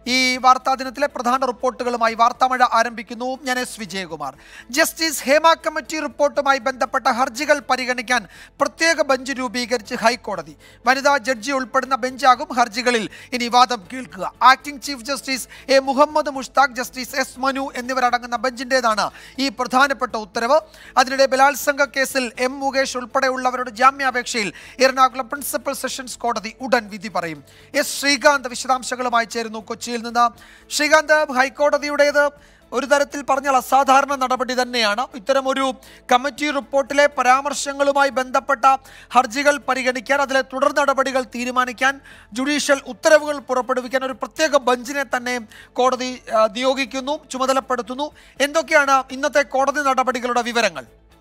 ഈ വാർത്താ ദിനത്തിലെ പ്രധാന റിപ്പോർട്ടുകളുമായി വാർത്താമഴ ആരംഭിക്കുന്നു ഞാൻ S Vijayakumar justice Hema committee റിപ്പോർട്ടുമായി ബന്ധപ്പെട്ട ഹർജികൾ പരിഗണിക്കാൻ പ്രത്യേക ബെഞ്ച് രൂപീകരിച്ച് ഹൈക്കോടതി വനിതാ ജഡ്ജി ഉൾപ്പെടുന്ന ബെഞ്ചാകും ഹർജികളിൽ ഇനി വാദം കേൾക്കുക acting chief justice A Muhammad Mushtaq justice S Manu എന്നിവരടങ്ങുന്ന ബെഞ്ചിന്റേതാണ് ഈ പ്രധാനപ്പെട്ട ഉത്തരവ് അതിനിടെ ബലാത്സംഗ കേസിൽ എം മുകേഷ് ഉൾപ്പെടെയുള്ളവരുടെ ജാമ്യാപേക്ഷയിൽ എറണാകുളം പ്രിൻസിപ്പൽ സെഷൻസ് കോടതി ഉടൻ വിധി പറയും എസ് ശ്രീകാന്ത് വിശദാംശങ്ങളുമായി ചേരുന്നു കൊച്ചിയിൽ നിന്ന് ശ്രീകാന്ത് ഹൈക്കോടതിയുടേത് ഒരു തരത്തിൽ പറഞ്ഞാൽ അസാധാരണ നടപടി തന്നെയാണ് ഇത്തരമൊരു കമ്മിറ്റി റിപ്പോർട്ടിലെ പരാമർശങ്ങളുമായി ബന്ധപ്പെട്ട ഹർജികൾ പരിഗണിക്കാൻ അതിലെ തുടർ നടപടികൾ തീരുമാനിക്കാൻ ജുഡീഷ്യൽ ഉത്തരവുകൾ പുറപ്പെടുവിക്കാൻ ഒരു പ്രത്യേക ബെഞ്ചിനെ തന്നെ കോടതി ആ, നിയോഗിക്കുന്നു ചുമതലപ്പെടുത്തുന്നു എന്തൊക്കെയാണ് ഇന്നത്തെ കോടതി നടപടികളുടെ വിവരങ്ങൾ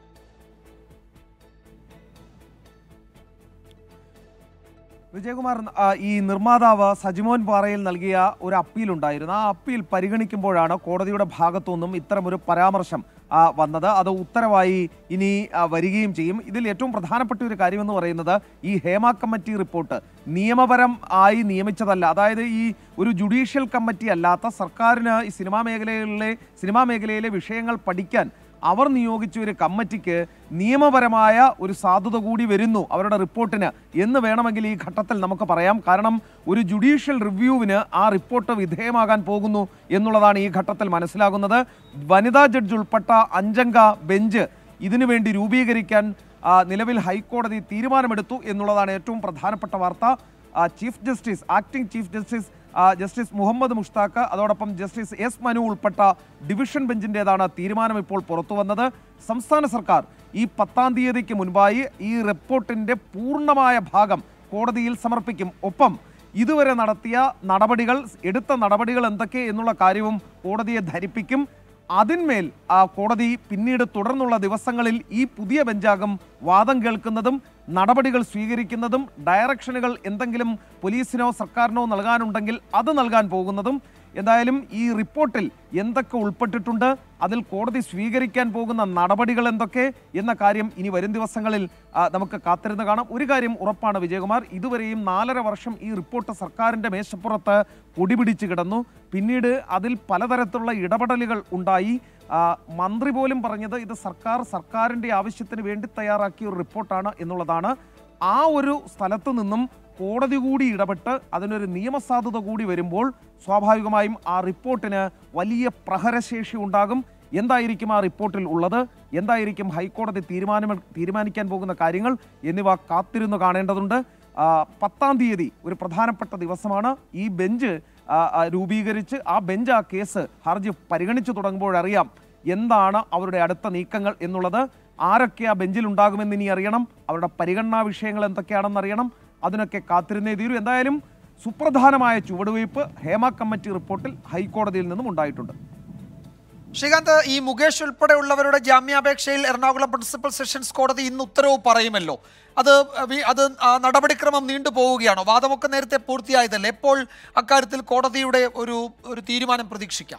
വിജയകുമാർ ആ, ഈ നിർമ്മാതാവ് സജിമോൻ പാറയിൽ നൽകിയ ഒരു അപ്പീൽ ഉണ്ടായിരുന്നു ആ അപ്പീൽ പരിഗണിക്കുമ്പോഴാണ് കോടതിയുടെ ഭാഗത്തു നിന്നും ഇത്തരമൊരു പരാമർശം ആ, വന്നത് അത് ഉത്തരവായി ഇനി ആ, വരികയും ചെയ്യും ഇതിൽ ഏറ്റവും പ്രധാനപ്പെട്ട ഒരു കാര്യമെന്ന് പറയുന്നത് ഈ ഹേമ കമ്മിറ്റി റിപ്പോർട്ട് നിയമപരം ആയി നിയമിച്ചതല്ല അതായത് ഈ ഒരു ജുഡീഷ്യൽ കമ്മിറ്റി അല്ലാത്ത സർക്കാരിന് ഈ സിനിമാ മേഖലയിലെ സിനിമാ മേഖലയിലെ വിഷയങ്ങൾ പഠിക്കാൻ അവർ നിയോഗിച്ച ഒരു കമ്മിറ്റിക്ക് നിയമപരമായ ഒരു സാധുത കൂടി വരുന്നു അവരുടെ റിപ്പോർട്ടിന് എന്ന് വേണമെങ്കിൽ ഈ ഘട്ടത്തിൽ നമുക്ക് പറയാം കാരണം ഒരു ജുഡീഷ്യൽ റിവ്യൂവിന് ആ റിപ്പോർട്ട് വിധേയമാകാൻ പോകുന്നു എന്നുള്ളതാണ് ഈ ഘട്ടത്തിൽ മനസ്സിലാകുന്നത് വനിതാ ജഡ്ജ് ഉൾപ്പെട്ട അഞ്ചംഗ ബെഞ്ച് ഇതിനു വേണ്ടി രൂപീകരിക്കാൻ ആ, നിലവിൽ ഹൈക്കോടതി തീരുമാനമെടുത്തു എന്നുള്ളതാണ് ഏറ്റവും പ്രധാനപ്പെട്ട വാർത്ത ആ, chief justice acting chief justice ആ, ജസ്റ്റിസ് മുഹമ്മദ് മുഷ്താഖ് അതോടൊപ്പം ജസ്റ്റിസ് എസ് മനു ഉൾപ്പെട്ട ഡിവിഷൻ ബെഞ്ചിൻ്റെതാണ് തീരുമാനം ഇപ്പോൾ പുറത്തു വന്നത് സംസ്ഥാന സർക്കാർ ഈ പത്താം തീയതിക്ക് മുൻപായി ഈ റിപ്പോർട്ടിന്റെ പൂർണ്ണമായ ഭാഗം കോടതിയിൽ സമർപ്പിക്കും ഒപ്പം ഇതുവരെ നടത്തിയ നടപടികൾ എടുത്ത നടപടികൾ എന്തൊക്കെ എന്നുള്ള കാര്യവും കോടതിയെ ധരിപ്പിക്കും അതിന്മേൽ ആ കോടതി പിന്നീട് തുടർന്നുള്ള ദിവസങ്ങളിൽ ഈ പുതിയ ബെഞ്ചാകും വാദം കേൾക്കുന്നതും നടപടികൾ സ്വീകരിക്കുന്നതും ഡയറക്ഷനുകൾ എന്തെങ്കിലും പോലീസിനോ സർക്കാരിനോ നൽകാനുണ്ടെങ്കിൽ അത് നൽകാൻ പോകുന്നതും എന്തായാലും ഈ റിപ്പോർട്ടിൽ എന്തൊക്കെ ഉൾപ്പെട്ടിട്ടുണ്ട് അതിൽ കോടതി സ്വീകരിക്കാൻ പോകുന്ന നടപടികൾ എന്തൊക്കെ എന്ന കാര്യം ഇനി വരും ദിവസങ്ങളിൽ ആ, നമുക്ക് കാത്തിരുന്ന് കാണാം ഒരു കാര്യം ഉറപ്പാണ് വിജയകുമാർ ഇതുവരെയും നാലര വർഷം ഈ റിപ്പോർട്ട് സർക്കാരിന്റെ മേശപ്പുറത്ത് പൊടിപിടിച്ച് കിടന്നു പിന്നീട് അതിൽ പലതരത്തിലുള്ള ഇടപെടലുകൾ ഉണ്ടായി ആ, മന്ത്രി പോലും പറഞ്ഞത് ഇത് സർക്കാർ സർക്കാരിന്റെ ആവശ്യത്തിന് വേണ്ടി തയ്യാറാക്കിയ ഒരു റിപ്പോർട്ടാണ് എന്നുള്ളതാണ് ആ ഒരു സ്ഥലത്ത് നിന്നും കോടതി കൂടി ഇടപെട്ട് അതിനൊരു നിയമസാധുത കൂടി വരുമ്പോൾ സ്വാഭാവികമായും ആ റിപ്പോർട്ടിന് വലിയ പ്രഹരശേഷി ഉണ്ടാകും എന്തായിരിക്കും ആ റിപ്പോർട്ടിൽ ഉള്ളത് എന്തായിരിക്കും ഹൈക്കോടതി തീരുമാനം തീരുമാനിക്കാൻ പോകുന്ന കാര്യങ്ങൾ എന്നിവ കാത്തിരുന്നു കാണേണ്ടതുണ്ട് ആ, പത്താം തീയതി ഒരു പ്രധാനപ്പെട്ട ദിവസമാണ് ഈ ബെഞ്ച് ആ, ആ, രൂപീകരിച്ച് ആ ബെഞ്ച് ആ കേസ് ഹർജി പരിഗണിച്ചു തുടങ്ങുമ്പോഴറിയാം എന്താണ് അവരുടെ അടുത്ത നീക്കങ്ങൾ എന്നുള്ളത് ആരൊക്കെ ആ ബെഞ്ചിൽ ഉണ്ടാകുമെന്ന് ഇനി അറിയണം അവരുടെ പരിഗണനാ വിഷയങ്ങൾ എന്തൊക്കെയാണെന്ന് അറിയണം അതിനൊക്കെ കാത്തിരുന്നേ തീരൂ എന്തായാലും സുപ്രധാനമായ ചുവടുവയ്പ് ഹേമ കമ്മിറ്റി റിപ്പോർട്ടിൽ ഹൈക്കോടതിയിൽ നിന്നും ഉണ്ടായിട്ടുണ്ട് ശ്രീകാന്ത് ഈ മുകേഷ് ഉൾപ്പെടെയുള്ളവരുടെ ജാമ്യാപേക്ഷയിൽ എറണാകുളം പ്രിൻസിപ്പൽ സെഷൻസ് കോടതി ഇന്ന് ഉത്തരവ് പറയുമല്ലോ അത് വി- അത് ആ നടപടിക്രമം നീണ്ടുപോവുകയാണോ വാദമൊക്കെ നേരത്തെ പൂർത്തിയായതല്ലേ എപ്പോൾ അക്കാര്യത്തിൽ കോടതിയുടെ ഒരു ഒരു തീരുമാനം പ്രതീക്ഷിക്കാം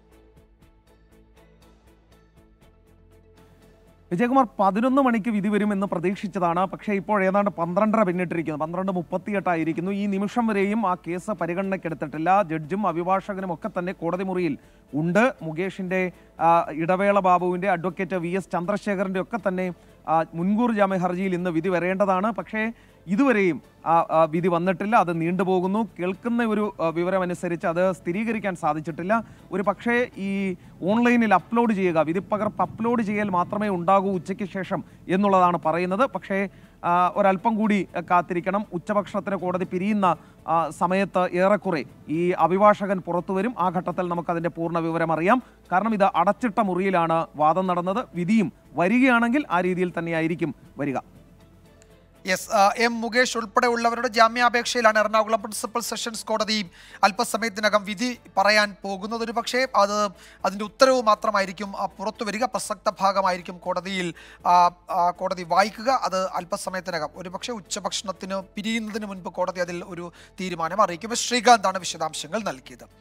വിജയകുമാർ പതിനൊന്ന് മണിക്ക് വിധി വരുമെന്ന് പ്രതീക്ഷിച്ചതാണ് പക്ഷേ ഇപ്പോൾ ഏതാണ്ട് പന്ത്രണ്ടര പിന്നിട്ടിരിക്കുന്നു പന്ത്രണ്ട് മുപ്പത്തിയെട്ടായിരിക്കുന്നു ഈ നിമിഷം വരെയും ആ കേസ് പരിഗണനയ്ക്കെടുത്തിട്ടില്ല ജഡ്ജും അഭിഭാഷകനും ഒക്കെ തന്നെ കോടതി മുറിയിൽ ഉണ്ട് മുകേഷിന്റെ ആ, ഇടവേള ബാബുവിന്റെ അഡ്വക്കേറ്റ് വി എസ് ചന്ദ്രശേഖരന്റെ ഒക്കെ തന്നെ ആ, മുൻകൂർ ജാമ്യ ഹർജിയിൽ ഇന്ന് വിധി വരേണ്ടതാണ് പക്ഷേ ഇതുവരെയും ആ, ആ, വിധി വന്നിട്ടില്ല അത് നീണ്ടുപോകുന്നു കേൾക്കുന്ന ഒരു ആ, വിവരമനുസരിച്ച് അത് സ്ഥിരീകരിക്കാൻ സാധിച്ചിട്ടില്ല ഒരു പക്ഷേ ഈ ഓൺലൈനിൽ അപ്ലോഡ് ചെയ്യുക വിധിപ്പകർപ്പ് അപ്ലോഡ് ചെയ്യൽ മാത്രമേ ഉണ്ടാകൂ ഉച്ചയ്ക്ക് ശേഷം എന്നുള്ളതാണ് പറയുന്നത് പക്ഷേ ആ, ഒരല്പം കൂടി ആ, കാത്തിരിക്കണം ഉച്ചഭക്ഷണത്തിന് കോടതി പിരിയുന്ന ആ, സമയത്ത് ഏറെക്കുറെ ഈ അഭിഭാഷകൻ പുറത്തു വരും ആ ഘട്ടത്തിൽ നമുക്ക് അതിന്റെ പൂർണ്ണ വിവരം അറിയാം കാരണം ഇത് അടച്ചിട്ട മുറിയിലാണ് വാദം നടന്നത് വിധിയും വരികയാണെങ്കിൽ ആ രീതിയിൽ തന്നെയായിരിക്കും വരിക യെസ് എം മുകേഷ് ഉൾപ്പെടെയുള്ളവരുടെ ജാമ്യാപേക്ഷയിലാണ് എറണാകുളം പ്രിൻസിപ്പൽ സെഷൻസ് കോടതി അല്പസമയത്തിനകം വിധി പറയാൻ പോകുന്നത് ഒരു പക്ഷേ അത് അതിൻ്റെ ഉത്തരവ് മാത്രമായിരിക്കും ആ, പുറത്തു വരിക പ്രസക്ത ഭാഗമായിരിക്കും കോടതിയിൽ ആ, ആ, കോടതി വായിക്കുക അത് അല്പസമയത്തിനകം ഒരു പക്ഷേ ഉച്ചഭക്ഷണത്തിന് പിരിയുന്നതിന് മുൻപ് കോടതി അതിൽ ഒരു തീരുമാനം അറിയിക്കും ശ്രീകാന്താണ് വിശദാംശങ്ങൾ നൽകിയത്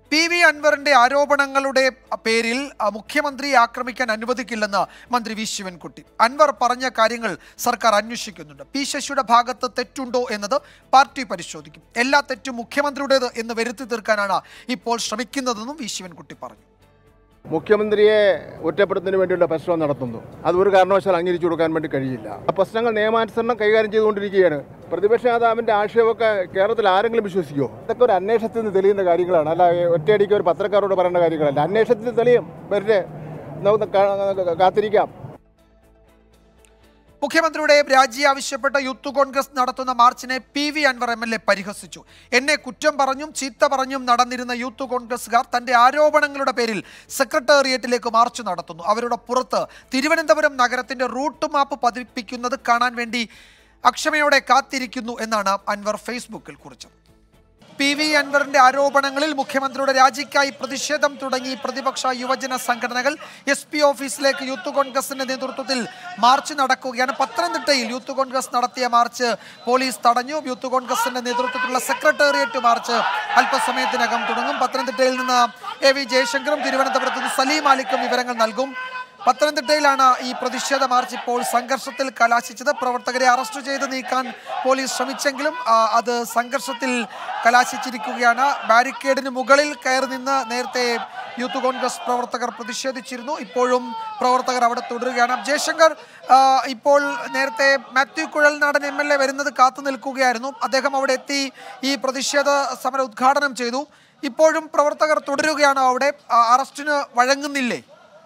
പി വി അൻവറിന്റെ ആരോപണങ്ങളുടെ പേരിൽ അ, മുഖ്യമന്ത്രിയെ ആക്രമിക്കാൻ അനുവദിക്കില്ലെന്ന് മന്ത്രി വി ശിവൻകുട്ടി അൻവർ പറഞ്ഞ കാര്യങ്ങൾ സർക്കാർ അന്വേഷിക്കുന്നുണ്ട് പി ശശിയുടെ ഭാഗത്ത് തെറ്റുണ്ടോ എന്നത് പാർട്ടി പരിശോധിക്കും എല്ലാ തെറ്റും മുഖ്യമന്ത്രിയുടേത് എന്ന് വരുത്തി തീർക്കാനാണ് ഇപ്പോൾ ശ്രമിക്കുന്നതെന്നും വി ശിവൻകുട്ടി പറഞ്ഞു മുഖ്യമന്ത്രിയെ ഒറ്റപ്പെടുത്തുന്നതിന് വേണ്ടിയുള്ള പരിശ്രമം നടത്തുന്നു അത് ഒരു കാരണവശാൽ അംഗീകരിച്ചു കൊടുക്കാൻ വേണ്ടി കഴിയില്ല ആ പ്രശ്നങ്ങൾ നിയമാനുസരണം കൈകാര്യം ചെയ്തുകൊണ്ടിരിക്കുകയാണ് പ്രതിപക്ഷ നേതാവിൻ്റെ ആക്ഷേപമൊക്കെ കേരളത്തിൽ ആരെങ്കിലും വിശ്വസിക്കുമോ ഇതൊക്കെ ഒരു അന്വേഷണത്തിൽ നിന്ന് തെളിയുന്ന കാര്യങ്ങളാണ് അല്ല ഒറ്റയടിക്ക് ഒരു പത്രക്കാരോട് പറയേണ്ട കാര്യങ്ങളല്ല അന്വേഷണത്തിൽ തെളിയും വരട്ടെ നമുക്ക് കാ- കാത്തിരിക്കാം മുഖ്യമന്ത്രിയുടെ രാജി ആവശ്യപ്പെട്ട യൂത്ത് കോൺഗ്രസ് നടത്തുന്ന മാർച്ചിനെ P V Anvar M L A പരിഹസിച്ചു എന്നെ കുറ്റം പറഞ്ഞും ചീത്ത പറഞ്ഞും നടന്നിരുന്ന യൂത്ത് കോൺഗ്രസുകാർ തന്റെ ആരോപണങ്ങളുടെ പേരിൽ സെക്രട്ടേറിയറ്റിലേക്ക് മാർച്ച് നടത്തുന്നു അവരുടെ പുറത്ത് തിരുവനന്തപുരം നഗരത്തിന്റെ റൂട്ട് മാപ്പ് പതിപ്പിക്കുന്നത് കാണാൻ വേണ്ടി അക്ഷമയോടെ കാത്തിരിക്കുന്നു എന്നാണ് അൻവർ ഫേസ്ബുക്കിൽ കുറിച്ചത് പി വി അൻവറിന്റെ ആരോപണങ്ങളിൽ മുഖ്യമന്ത്രിയുടെ രാജിക്കായി പ്രതിഷേധം തുടങ്ങി പ്രതിപക്ഷ യുവജന സംഘടനകൾ എസ് പി ഓഫീസിലേക്ക് യൂത്ത് കോൺഗ്രസിന്റെ നേതൃത്വത്തിൽ മാർച്ച് നടക്കുകയാണ് പത്തനംതിട്ടയിൽ യൂത്ത് കോൺഗ്രസ് നടത്തിയ മാർച്ച് പോലീസ് തടഞ്ഞു യൂത്ത് കോൺഗ്രസിന്റെ നേതൃത്വത്തിലുള്ള സെക്രട്ടേറിയറ്റ് മാർച്ച് അല്പസമയത്തിനകം തുടങ്ങും പത്തനംതിട്ടയിൽ നിന്ന് എ വി ജയശങ്കറും തിരുവനന്തപുരത്ത് നിന്ന് സലീം മാലിക്കും വിവരങ്ങൾ നൽകും പത്തനംതിട്ടയിലാണ് ഈ പ്രതിഷേധ മാർച്ച് ഇപ്പോൾ സംഘർഷത്തിൽ കലാശിച്ചത് പ്രവർത്തകരെ അറസ്റ്റ് ചെയ്ത് നീക്കാൻ പോലീസ് ശ്രമിച്ചെങ്കിലും ആ, അത് സംഘർഷത്തിൽ കലാശിച്ചിരിക്കുകയാണ് ബാരിക്കേഡിന് മുകളിൽ കയറി നിന്ന് നേരത്തെ യൂത്ത് കോൺഗ്രസ് പ്രവർത്തകർ പ്രതിഷേധിച്ചിരുന്നു ഇപ്പോഴും പ്രവർത്തകർ അവിടെ തുടരുകയാണ് ജയശങ്കർ ആ, ഇപ്പോൾ നേരത്തെ Mathew Kuzhalnadan M L A വരുന്നത് കാത്തു നിൽക്കുകയായിരുന്നു അദ്ദേഹം അവിടെ എത്തി ഈ പ്രതിഷേധ സമരം ഉദ്ഘാടനം ചെയ്തു ഇപ്പോഴും പ്രവർത്തകർ തുടരുകയാണോ അവിടെ ആ, അറസ്റ്റിന് വഴങ്ങുന്നില്ലേ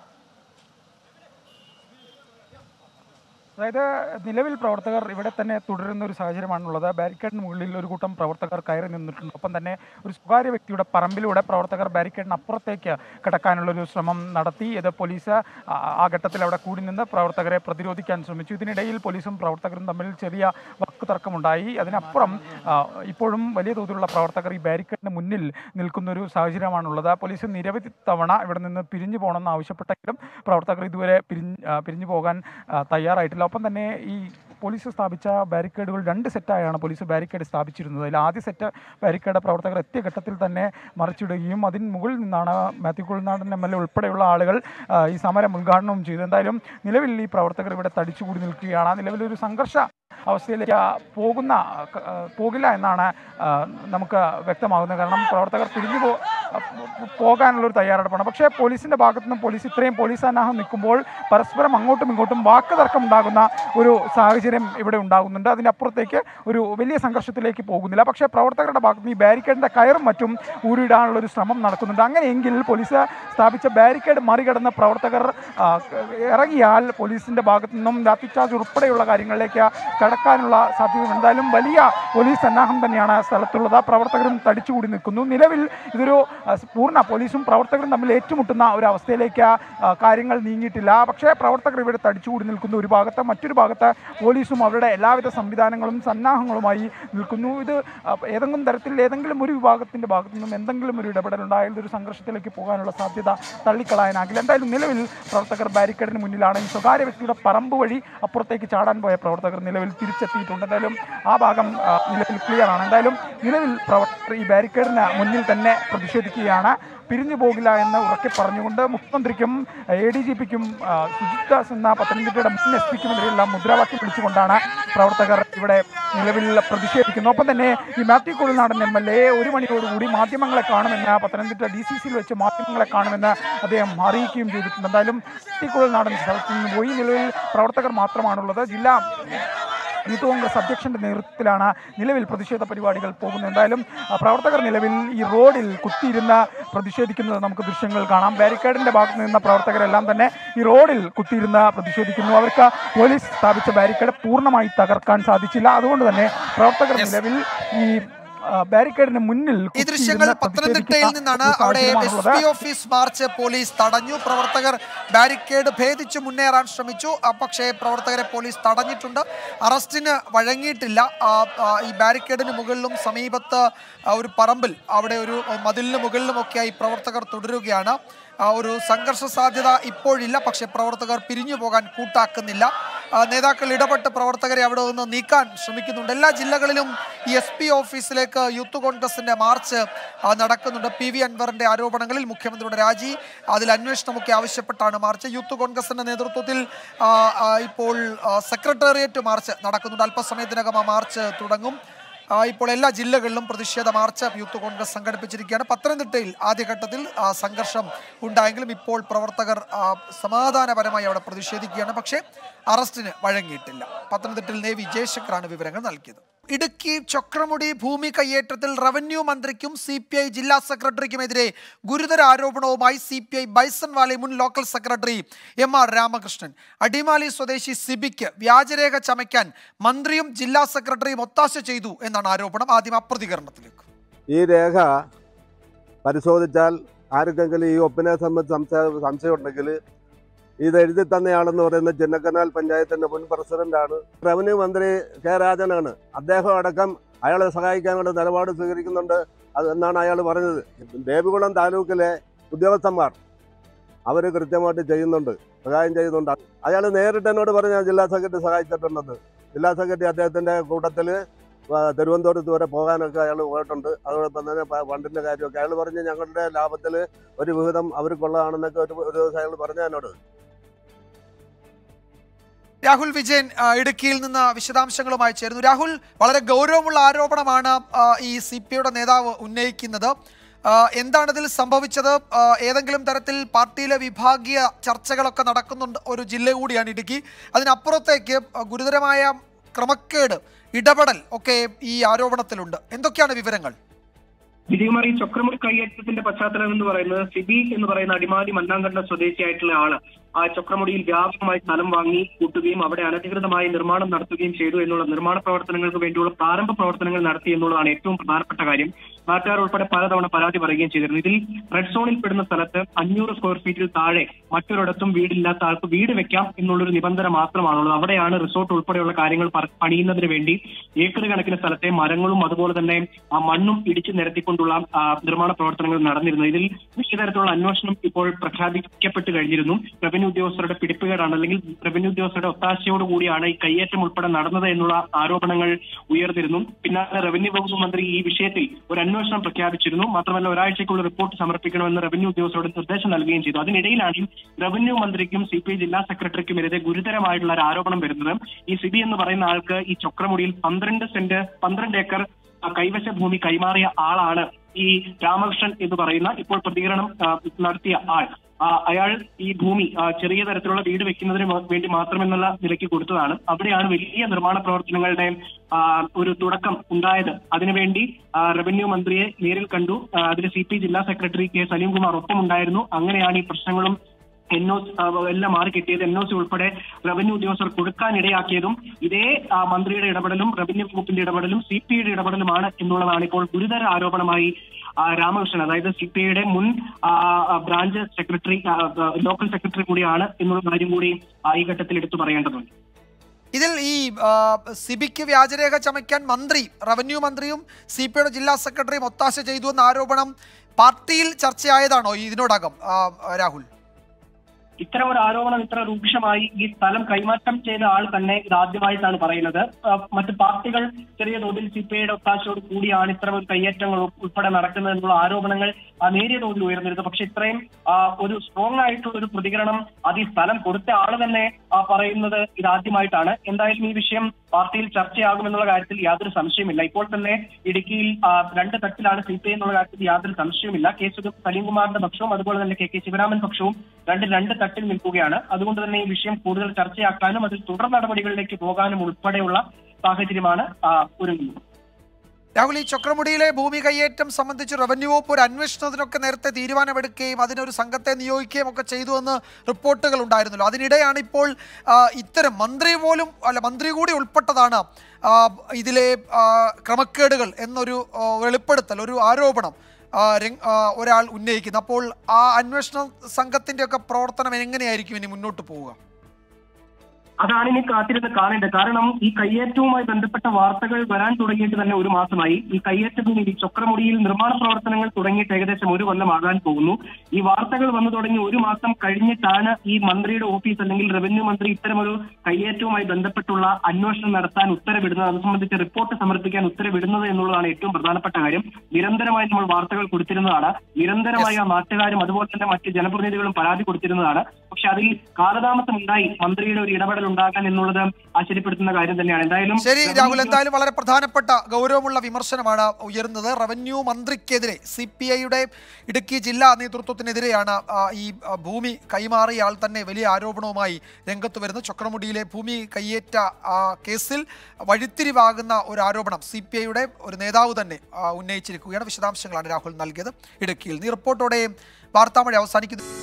അതായത് നിലവിൽ പ്രവർത്തകർ ഇവിടെ തന്നെ തുടരുന്ന ഒരു സാഹചര്യമാണുള്ളത് ബാരിക്കേഡിന് മുകളിൽ ഒരു കൂട്ടം പ്രവർത്തകർ കയറി നിന്നിട്ടുണ്ട് ഒപ്പം തന്നെ ഒരു സ്വകാര്യ വ്യക്തിയുടെ പറമ്പിലൂടെ പ്രവർത്തകർ ബാരിക്കേഡിന് അപ്പുറത്തേക്ക് കടക്കാനുള്ളൊരു ശ്രമം നടത്തി ഇത് പോലീസ് ആ- ആ ഘട്ടത്തിൽ അവിടെ കൂടി നിന്ന് പ്രവർത്തകരെ പ്രതിരോധിക്കാൻ ശ്രമിച്ചു ഇതിനിടയിൽ പോലീസും പ്രവർത്തകരും തമ്മിൽ ചെറിയ വാക്ക് തർക്കമുണ്ടായി അതിനപ്പുറം ആ, ഇപ്പോഴും വലിയ തോതിലുള്ള പ്രവർത്തകർ ഈ ബാരിക്കേഡിന് മുന്നിൽ നിൽക്കുന്ന ഒരു സാഹചര്യമാണുള്ളത് പോലീസ് നിരവധി തവണ ഇവിടെ നിന്ന് പിരിഞ്ഞു പോകണമെന്ന് ആവശ്യപ്പെട്ടെങ്കിലും പ്രവർത്തകർ ഇതുവരെ പിരിഞ്ഞ് ആ, പിരിഞ്ഞു പോകാൻ ആ, തയ്യാറായിട്ടില്ല ഒപ്പം തന്നെ ഈ പോലീസ് സ്ഥാപിച്ച ബാരിക്കേഡുകൾ രണ്ട് സെറ്റായാണ് പോലീസ് ബാരിക്കേഡ് സ്ഥാപിച്ചിരുന്നത് അതിൽ ആദ്യ സെറ്റ് ബാരിക്കേഡ് പ്രവർത്തകർ എത്തിയ ഘട്ടത്തിൽ തന്നെ മറിച്ചിടുകയും അതിന് മുകളിൽ നിന്നാണ് Mathew Kuzhalnadan M L A ഉൾപ്പെടെയുള്ള ആളുകൾ ആ, ഈ സമരം ഉദ്ഘാടനവും ചെയ്തു എന്തായാലും നിലവിൽ ഈ പ്രവർത്തകർ ഇവിടെ തടിച്ചുകൂടി നിൽക്കുകയാണ് നിലവിലൊരു സംഘർഷ അവസ്ഥയിലേക്ക് പോകുന്ന ക- പോകില്ല എന്നാണ് ആ, നമുക്ക് വ്യക്തമാകുന്നത് കാരണം പ്രവർത്തകർ തിരിഞ്ഞു പോ പോകാനുള്ള ഒരു തയ്യാറെടുപ്പാണ് പക്ഷേ പോലീസിന്റെ ഭാഗത്തു നിന്നും പോലീസ് ഇത്രയും പോലീസ് സന്നാഹം നിൽക്കുമ്പോൾ പരസ്പരം അങ്ങോട്ടും ഇങ്ങോട്ടും വാക്ക് തർക്കം ഉണ്ടാകുന്ന ഒരു സാഹചര്യം ഇവിടെ ഉണ്ടാകുന്നുണ്ട് അതിൻ്റെ അപ്പുറത്തേക്ക് ഒരു വലിയ സംഘർഷത്തിലേക്ക് പോകുന്നില്ല പക്ഷേ പ്രവർത്തകരുടെ ഭാഗത്ത് നിന്ന് ഈ ബാരിക്കേഡിന്റെ കയറും മറ്റും ഊരിടാനുള്ള ഒരു ശ്രമം നടക്കുന്നുണ്ട് അങ്ങനെയെങ്കിൽ പോലീസ് സ്ഥാപിച്ച ബാരിക്കേഡ് മറികടന്ന് പ്രവർത്തകർ ആ, ഇറങ്ങിയാൽ പോലീസിന്റെ ഭാഗത്തു നിന്നും ലാത്തിച്ചാർജ് ഉൾപ്പെടെയുള്ള കാര്യങ്ങളിലേക്ക് കടക്കാനുള്ള സാധ്യത എന്തായാലും വലിയ പോലീസ് സന്നാഹം തന്നെയാണ് സ്ഥലത്തുള്ളത് പ്രവർത്തകരും തടിച്ചുകൂടി നിൽക്കുന്നു നിലവിൽ ഇതൊരു ആ, പൂർണ്ണ പോലീസും പ്രവർത്തകരും തമ്മിൽ ഏറ്റുമുട്ടുന്ന ഒരു അവസ്ഥയിലേക്ക് ആ, കാര്യങ്ങൾ നീങ്ങിയിട്ടില്ല പക്ഷേ പ്രവർത്തകർ ഇവിടെ തടിച്ചുകൂടി നിൽക്കുന്നു ഒരു ഭാഗത്ത് മറ്റൊരു ഭാഗത്ത് പോലീസും അവരുടെ എല്ലാവിധ സംവിധാനങ്ങളും സന്നാഹങ്ങളുമായി നിൽക്കുന്നു ഇത് ആ, ഏതെങ്കിലും തരത്തിൽ ഏതെങ്കിലും ഒരു വിഭാഗത്തിന്റെ ഭാഗത്തു നിന്നും എന്തെങ്കിലും ഒരു ഇടപെടൽ ഉണ്ടായാൽ ഇതൊരു സംഘർഷത്തിലേക്ക് പോകാനുള്ള സാധ്യത തള്ളിക്കളയാനാകില്ല എന്തായാലും നിലവിൽ പ്രവർത്തകർ ബാരിക്കേഡിന് മുന്നിലാണ് ഈ സ്വകാര്യ വ്യക്തിയുടെ പറമ്പ് വഴി അപ്പുറത്തേക്ക് ചാടാൻ പോയ പ്രവർത്തകർ നിലവിൽ തിരിച്ചെത്തിയിട്ടുണ്ട് എന്തായാലും ആ ഭാഗം ആ, നിലവിൽ ക്ലിയർ ആണ് എന്തായാലും നിലവിൽ പ്രവർത്തകർ ഈ ബാരിക്കേഡിന് മുന്നിൽ തന്നെ പ്രതിഷേധിക്കുകയാണ് പിരിഞ്ഞു പോകില്ല എന്ന് ഉറക്കെ പറഞ്ഞുകൊണ്ട് മുഖ്യമന്ത്രിക്കും എ ഡി ജി പിക്കും സുജിത് ദാസ് എന്ന പത്തനംതിട്ടയുടെ മുൻ എസ് പിക്കുമെതിരെയുള്ള മുദ്രാവാക്യം വിളിച്ചുകൊണ്ടാണ് പ്രവർത്തകർ ഇവിടെ നിലവിൽ പ്രതിഷേധിക്കുന്നത് ഒപ്പം തന്നെ ഈ Mathew Kuzhalnadan M L A ഒരു മണിയോടുകൂടി മാധ്യമങ്ങളെ കാണുമെന്ന് പത്തനംതിട്ട ഡി സി സിയിൽ വെച്ച് മാധ്യമങ്ങളെ കാണുമെന്ന് അദ്ദേഹം അറിയിക്കുകയും ചെയ്തിട്ടുണ്ട് എന്തായാലും മാത്യു കുഴൽനാടൻ സ്ഥലത്ത് നിന്ന് പോയി നിലവിൽ പ്രവർത്തകർ മാത്രമാണുള്ളത് ജില്ലാ യൂത്ത് കോൺഗ്രസ് അധ്യക്ഷന്റെ നേതൃത്വത്തിലാണ് നിലവിൽ പ്രതിഷേധ പരിപാടികൾ പോകുന്നത് എന്തായാലും ആ, പ്രവർത്തകർ നിലവിൽ ഈ റോഡിൽ കുത്തിയിരുന്ന് പ്രതിഷേധിക്കുന്നത് നമുക്ക് ദൃശ്യങ്ങൾ കാണാം ബാരിക്കേഡിന്റെ ഭാഗത്ത് നിന്ന പ്രവർത്തകരെല്ലാം തന്നെ ഈ റോഡിൽ കുത്തിയിരുന്ന് പ്രതിഷേധിക്കുന്നു അവർക്ക് പോലീസ് സ്ഥാപിച്ച ബാരിക്കേഡ് പൂർണ്ണമായി തകർക്കാൻ സാധിച്ചില്ല അതുകൊണ്ട് തന്നെ പ്രവർത്തകർ നിലവിൽ ഈ ആ, ബാരിക്കേഡിന് മുന്നിൽ ഈ ദൃശ്യങ്ങൾ കുത്തിയിരുന്ന് പത്തനംതിട്ടയിൽ പ്രതിഷേധിക്കുന്ന നിന്നാണ് ഒരു അവിടെ എസ് സാഹചര്യമാണുള്ളത്. പി ഓഫീസ് മാർച്ച് പോലീസ് തടഞ്ഞു പ്രവർത്തകർ ബാരിക്കേഡ് ഭേദിച്ചു മുന്നേറാൻ ശ്രമിച്ചു ആ, പക്ഷേ പ്രവർത്തകരെ പോലീസ് തടഞ്ഞിട്ടുണ്ട് അറസ്റ്റിന് വഴങ്ങിയിട്ടില്ല ആ, ആ, ഈ ബാരിക്കേഡിന് മുകളിലും സമീപത്ത് ആ, ഒരു പറമ്പിൽ അവിടെ ഒരു മതിലിന് മുകളിലുമൊക്കെയായി പ്രവർത്തകർ തുടരുകയാണ് ആ ഒരു സംഘർഷ സാധ്യത ഇപ്പോഴില്ല പക്ഷേ പ്രവർത്തകർ പിരിഞ്ഞു പോകാൻ കൂട്ടാക്കുന്നില്ല ആ, നേതാക്കൾ ഇടപെട്ട് പ്രവർത്തകരെ അവിടെ നിന്ന് നീക്കാൻ ശ്രമിക്കുന്നുണ്ട് എല്ലാ ജില്ലകളിലും ഈ എസ് പി ഓഫീസിലേക്ക് യൂത്ത് കോൺഗ്രസിന്റെ മാർച്ച് ആ, നടക്കുന്നുണ്ട് പി വി അൻവറിന്റെ ആരോപണങ്ങളിൽ മുഖ്യമന്ത്രിയുടെ രാജി അതിൽ അന്വേഷണമൊക്കെ ആവശ്യപ്പെട്ടാണ് മാർച്ച് യൂത്ത് കോൺഗ്രസിന്റെ നേതൃത്വത്തിൽ ആ, ആ, ഇപ്പോൾ ആ, സെക്രട്ടേറിയറ്റ് മാർച്ച് നടക്കുന്നുണ്ട് അല്പസമയത്തിനകം ആ മാർച്ച് തുടങ്ങും ആ, ഇപ്പോൾ എല്ലാ ജില്ലകളിലും പ്രതിഷേധ മാർച്ച് യൂത്ത് കോൺഗ്രസ് സംഘടിപ്പിച്ചിരിക്കുകയാണ് പത്തനംതിട്ടയിൽ ആദ്യഘട്ടത്തിൽ ആ, സംഘർഷം ഉണ്ടായെങ്കിലും ഇപ്പോൾ പ്രവർത്തകർ ആ, സമാധാനപരമായി അവിടെ പ്രതിഷേധിക്കുകയാണ് പക്ഷേ അറസ്റ്റിന് വഴങ്ങിയിട്ടില്ല പത്തനംതിട്ടയിൽ നേവി ജയശങ്കറാണ് വിവരങ്ങൾ നൽകിയത് ഇടുക്കി ചക്രമുടി ഭൂമി കയ്യേറ്റത്തിൽ റവന്യൂ മന്ത്രിക്കും സി പി ഐ ജില്ലാ സെക്രട്ടറിക്കുമെതിരെ ഗുരുതര ആരോപണവുമായി C P I Bison Valley മുൻ local secretary M R Ramakrishnan Adimali സ്വദേശി സിബിക്ക് വ്യാജരേഖ ചമയ്ക്കാൻ മന്ത്രിയും ജില്ലാ സെക്രട്ടറിയും ഒത്താശ ചെയ്തു എന്നാണ് ആരോപണം ആദ്യം അപ്രതികരണത്തിലേക്ക് ഈ രേഖ പരിശോധിച്ചാൽ ആർക്കെങ്കിലും ഈ ഒപ്പിനെ സംബന്ധിച്ച് സംശയം സംശയമുണ്ടെങ്കിൽ ഇത് എഴുതി തന്നെയാണെന്ന് പറയുന്ന ചിന്നക്കനാൽ പഞ്ചായത്തിന്റെ മുൻ പ്രസിഡന്റാണ് റവന്യൂ മന്ത്രി കെ രാജനാണ് അദ്ദേഹം അടക്കം അയാളെ സഹായിക്കാനുള്ള നിലപാട് സ്വീകരിക്കുന്നുണ്ട് അത് എന്നാണ് അയാൾ പറഞ്ഞത് ദേവികുളം താലൂക്കിലെ ഉദ്യോഗസ്ഥന്മാർ അവർ കൃത്യമായിട്ട് ചെയ്യുന്നുണ്ട് സഹായം ചെയ്യുന്നുണ്ട് അയാൾ നേരിട്ട് എന്നോട് പറഞ്ഞ ജില്ലാ സെക്രട്ടറി സഹായിച്ചിട്ടുണ്ടെന്ന് ജില്ലാ സെക്രട്ടറി അദ്ദേഹത്തിന്റെ കൂട്ടത്തിൽ തിരുവനന്തപുരത്ത് വരെ പോകാനൊക്കെ അയാൾ പോയിട്ടുണ്ട് അതോടൊപ്പം തന്നെ പ- ഫണ്ടിന്റെ കാര്യമൊക്കെ അയാൾ പറഞ്ഞ് ഞങ്ങളുടെ ലാഭത്തിൽ ഒരു വിഹിതം അവർക്കുള്ളതാണെന്നൊക്കെ ഒരു ഒരു ദിവസം അയാൾ പറഞ്ഞു എന്നോട് രാഹുൽ വിജയൻ ആ, ഇടുക്കിയിൽ നിന്ന് വിശദാംശങ്ങളുമായി ചേരുന്നു രാഹുൽ വളരെ ഗൗരവമുള്ള ആരോപണമാണ് ആ, ഈ സി പി ഐയുടെ നേതാവ് ഉന്നയിക്കുന്നത് ആ, എന്താണ് ഇതിൽ സംഭവിച്ചത് ആ, ഏതെങ്കിലും തരത്തിൽ പാർട്ടിയിലെ വിഭാഗീയ ചർച്ചകളൊക്കെ നടക്കുന്നുണ്ട് ഒരു ജില്ല കൂടിയാണ് ഇടുക്കി അതിനപ്പുറത്തേക്ക് ആ, ഗുരുതരമായ ക്രമക്കേട് ഇടപെടൽ ഒക്കെ ഈ ആരോപണത്തിലുണ്ട് എന്തൊക്കെയാണ് വിവരങ്ങൾ വിജയകുമാർ ഈ ചക്രമുടി കൈയേറ്റത്തിന്റെ പശ്ചാത്തലം എന്ന് പറയുന്നത് സിബി എന്ന് പറയുന്ന അടിമാലി മന്നാങ്കണ്ട സ്വദേശിയായിട്ടുള്ള ആള് ആ ചക്രമുടിയിൽ വ്യാപകമായി സ്ഥലം വാങ്ങി കൂട്ടുകയും അവിടെ അനധികൃതമായി നിർമ്മാണം നടത്തുകയും ചെയ്തു എന്നുള്ള നിർമ്മാണ പ്രവർത്തനങ്ങൾക്ക് വേണ്ടിയുള്ള പ്രാരംഭ പ്രവർത്തനങ്ങൾ നടത്തി എന്നുള്ളതാണ് ഏറ്റവും പ്രധാനപ്പെട്ട കാര്യം നാട്ടുകാർ ഉൾപ്പെടെ പലതവണ പരാതി പറയുകയും ചെയ്തിരുന്നു ഇതിൽ റെഡ് സോണിൽ പെടുന്ന സ്ഥലത്ത് അഞ്ഞൂറ് സ്ക്വയർ ഫീറ്റിൽ താഴെ മറ്റൊരിടത്തും വീടില്ലാത്ത ആൾക്ക് വീട് വെക്കാം എന്നുള്ളൊരു നിബന്ധന മാത്രമാണുള്ളത് അവിടെയാണ് റിസോർട്ട് ഉൾപ്പെടെയുള്ള കാര്യങ്ങൾ പർ- പണിയുന്നതിന് വേണ്ടി ഏക്കർ കണക്കിന് സ്ഥലത്തെ മരങ്ങളും അതുപോലെ തന്നെ ആ മണ്ണും ഇടിച്ചു നിരത്തിക്കൊണ്ടുള്ള ആ, നിർമ്മാണ പ്രവർത്തനങ്ങൾ നടന്നിരുന്നു ഇതിൽ വലിയ തരത്തിലുള്ള അന്വേഷണം ഇപ്പോൾ പ്രഖ്യാപിക്കപ്പെട്ട് കഴിഞ്ഞിരുന്നു റവന്യൂ ഉദ്യോഗസ്ഥരുടെ പിടിപ്പുകേടാണ് അല്ലെങ്കിൽ റവന്യൂ ഉദ്യോഗസ്ഥരുടെ ഒത്താശയോട് കൂടിയാണ് ഈ കയ്യേറ്റം ഉൾപ്പെടെ നടന്നത് എന്നുള്ള ആരോപണങ്ങൾ ഉയർന്നിരുന്നു പിന്നാലെ റവന്യൂ വകുപ്പ് മന്ത്രി ഈ വിഷയത്തിൽ ഒരു അന്വേഷണം പ്രഖ്യാപിച്ചിരുന്നു മാത്രമല്ല ഒരാഴ്ചയ്ക്കുള്ള റിപ്പോർട്ട് സമർപ്പിക്കണമെന്ന് റവന്യൂ ഉദ്യോഗസ്ഥരോട് നിർദ്ദേശം നൽകുകയും ചെയ്തു അതിനിടയിലാണ് റവന്യൂ മന്ത്രിക്കും സി പി ഐ ജില്ലാ സെക്രട്ടറിക്കുമെതിരെ ഗുരുതരമായിട്ടുള്ള ഒരു ആരോപണം വരുന്നത് ഈ സിബി എന്ന് പറയുന്ന ആൾക്ക് ഈ ചക്രമുടിയിൽ പന്ത്രണ്ട് സെന്റ് പന്ത്രണ്ട് ഏക്കർ ആ, കൈവശ ഭൂമി കൈമാറിയ ആളാണ് ഈ രാമകൃഷ്ണൻ എന്ന് പറയുന്ന ഇപ്പോൾ പ്രതികരണം ആ, നടത്തിയ ആൾ ആ, അയാൾ ഈ ഭൂമി ആ, ചെറിയ തരത്തിലുള്ള വീട് വെക്കുന്നതിന് മ- വേണ്ടി മാത്രമെന്നുള്ള നിലയ്ക്ക് കൊടുത്തതാണ് അവിടെയാണ് വലിയ നിർമ്മാണ പ്രവർത്തനങ്ങളുടെ ആ, ഒരു തുടക്കം ഉണ്ടായത് അതിനുവേണ്ടി ആ, റവന്യൂ മന്ത്രിയെ നേരിൽ കണ്ടു ആ, അതിന് സി പി ജില്ലാ സെക്രട്ടറി കെ സലീംകുമാർ ഒപ്പമുണ്ടായിരുന്നു അങ്ങനെയാണ് ഈ പ്രശ്നങ്ങളും എൻ ഒ എല്ലാം മാറി കിട്ടിയത് എൻ ഒ സി ഉൾപ്പെടെ റവന്യൂ ഉദ്യോഗസ്ഥർ കൊടുക്കാനിടയാക്കിയതും ഇതേ ആ, മന്ത്രിയുടെ ഇടപെടലും റവന്യൂ വകുപ്പിന്റെ ഇടപെടലും സി പി ഐയുടെ ഇടപെടലുമാണ് എന്നുള്ളതാണ് ഇപ്പോൾ ഗുരുതര ആരോപണമായി ആ, രാമകൃഷ്ണൻ അതായത് സി പി ഐയുടെ മുൻ ആ, ആ, ബ്രാഞ്ച് സെക്രട്ടറി ആ, ആ, ലോക്കൽ സെക്രട്ടറി കൂടിയാണ് എന്നുള്ള കാര്യം കൂടി ആ, ഈ ഘട്ടത്തിൽ എടുത്തു പറയേണ്ടതുണ്ട് ഇതിൽ ഈ ആ, സിബിക്ക് വ്യാജരേഖ ചമയ്ക്കാൻ മന്ത്രി റവന്യൂ മന്ത്രിയും സി പി ഐയുടെ ജില്ലാ സെക്രട്ടറിയും ഒത്താശ ചെയ്തു എന്ന ആരോപണം പാർട്ടിയിൽ ചർച്ചയായതാണോ ഈ ഇതിനോടകം ആ, രാഹുൽ ഇത്തരം ഒരു ആരോപണം ഇത്ര രൂക്ഷമായി ഈ സ്ഥലം കൈമാറ്റം ചെയ്ത ആൾ തന്നെ ഇത് ആദ്യമായിട്ടാണ് പറയുന്നത് ആ, മറ്റ് പാർട്ടികൾ ചെറിയ തോതിൽ സി പി ഐയുടെ ഒത്താശയോട് കൂടിയാണ് ഇത്തരം ഒരു കയ്യേറ്റങ്ങൾ ഉൾപ്പെടെ നടക്കുന്നത് എന്നുള്ള ആരോപണങ്ങൾ ആ, നേരിയ തോതിൽ ഉയർന്നിരുന്നു പക്ഷെ ഇത്രയും ആ, ഒരു സ്ട്രോങ് ആയിട്ടുള്ള ഒരു പ്രതികരണം അത് ഈ സ്ഥലം കൊടുത്ത ആള് തന്നെ ആ, പറയുന്നത് ഇത് ആദ്യമായിട്ടാണ് എന്തായാലും ഈ വിഷയം പാർട്ടിയിൽ ചർച്ചയാകുമെന്നുള്ള കാര്യത്തിൽ യാതൊരു സംശയമില്ല ഇപ്പോൾ തന്നെ ഇടുക്കിയിൽ ആ, രണ്ട് തട്ടിലാണ് സി പി ഐ എന്നുള്ള കാര്യത്തിൽ യാതൊരു സംശയവുമില്ല കെ സുധ- സലീംകുമാറിന്റെ പക്ഷവും അതുപോലെ തന്നെ കെ കെ ശിവരാമൻ പക്ഷവും രണ്ട് രണ്ട് തട്ടിൽ നിൽക്കുകയാണ് അതുകൊണ്ട് തന്നെ ഈ വിഷയം കൂടുതൽ ചർച്ചയാക്കാനും അതിൽ തുടർ നടപടികളിലേക്ക് പോകാനും ഉൾപ്പെടെയുള്ള സാഹചര്യമാണ് ആ, ഒരുങ്ങുന്നത് രാഹുൽ ഈ ചക്രമുടിയിലെ ഭൂമി കയ്യേറ്റം സംബന്ധിച്ച് റവന്യൂ വകുപ്പ് ഒരു അന്വേഷണത്തിനൊക്കെ നേരത്തെ തീരുമാനമെടുക്കുകയും അതിനൊരു സംഘത്തെ നിയോഗിക്കുകയും ഒക്കെ ചെയ്തു എന്ന് റിപ്പോർട്ടുകൾ ഉണ്ടായിരുന്നല്ലോ അതിനിടെയാണ് ഇപ്പോൾ ആ, ഇത്തരം മന്ത്രി പോലും അല്ല മന്ത്രി കൂടി ഉൾപ്പെട്ടതാണ് ആ, ഇതിലെ ആ, ക്രമക്കേടുകൾ എന്നൊരു ആ, വെളിപ്പെടുത്തൽ ഒരു ആരോപണം ആ, രംഗ്- ആ, ഒരാൾ ഉന്നയിക്കുന്നത് അപ്പോൾ ആ അന്വേഷണ സംഘത്തിൻ്റെ ഒക്കെ പ്രവർത്തനം എങ്ങനെയായിരിക്കും ഇനി മുന്നോട്ട് പോവുക അതാണ് ഇനി കാത്തിരുന്ന് കാണേണ്ടത് കാരണം ഈ കയ്യേറ്റവുമായി ബന്ധപ്പെട്ട വാർത്തകൾ വരാൻ തുടങ്ങിയിട്ട് തന്നെ ഒരു മാസമായി ഈ കയ്യേറ്റ ഭൂമി ഈ ചക്രമുടിയിൽ നിർമ്മാണ പ്രവർത്തനങ്ങൾ തുടങ്ങിയിട്ട് ഏകദേശം ഒരു കൊല്ലമാകാൻ പോകുന്നു ഈ വാർത്തകൾ വന്നു തുടങ്ങി ഒരു മാസം കഴിഞ്ഞിട്ടാണ് ഈ മന്ത്രിയുടെ ഓഫീസ് അല്ലെങ്കിൽ റവന്യൂ മന്ത്രി ഇത്തരമൊരു കയ്യേറ്റവുമായി ബന്ധപ്പെട്ടുള്ള അന്വേഷണം നടത്താൻ ഉത്തരവിടുന്നത് അത് സംബന്ധിച്ച് റിപ്പോർട്ട് സമർപ്പിക്കാൻ ഉത്തരവിടുന്നത് എന്നുള്ളതാണ് ഏറ്റവും പ്രധാനപ്പെട്ട കാര്യം നിരന്തരമായി നമ്മൾ വാർത്തകൾ കൊടുത്തിരുന്നതാണ് നിരന്തരമായി ആ നാട്ടുകാരും അതുപോലെ തന്നെ മറ്റ് ജനപ്രതിനിധികളും പരാതി കൊടുത്തിരുന്നതാണ് പക്ഷെ അതിൽ കാലതാമസം ഉണ്ടായി മന്ത്രിയുടെ ഒരു ഇടപെടൽ ഉണ്ടാകാൻ എന്നുള്ളത് ആശ്ചര്യപ്പെടുത്തുന്ന കാര്യം തന്നെയാണ് എന്തായാലും ശരി റവന്യൂ രാഹുൽ എന്തായാലും വളരെ പ്രധാനപ്പെട്ട ഗൗരവമുള്ള വിമർശനമാണ് ഉയരുന്നത് റവന്യൂ മന്ത്രിക്കെതിരെ സി പി ഐയുടെ ഇടുക്കി ജില്ലാ നേതൃത്വത്തിനെതിരെയാണ് ആ, ഈ ആ, ഭൂമി കൈമാറിയ ആൾ തന്നെ വലിയ ആരോപണവുമായി രംഗത്ത് വരുന്നത് ചക്രമുടിയിലെ ഭൂമി കയ്യേറ്റ ആ, കേസിൽ വഴിത്തിരിവാകുന്ന ഒരു ആരോപണം സി പി ഐയുടെ ഒരു നേതാവ് തന്നെ ആ, ഉന്നയിച്ചിരിക്കുകയാണ് വിശദാംശങ്ങളാണ് രാഹുൽ നൽകിയത് ഇടുക്കിയിൽ നീ റിപ്പോർട്ടോടെ വാർത്താമഴ അവസാനിക്കുന്നു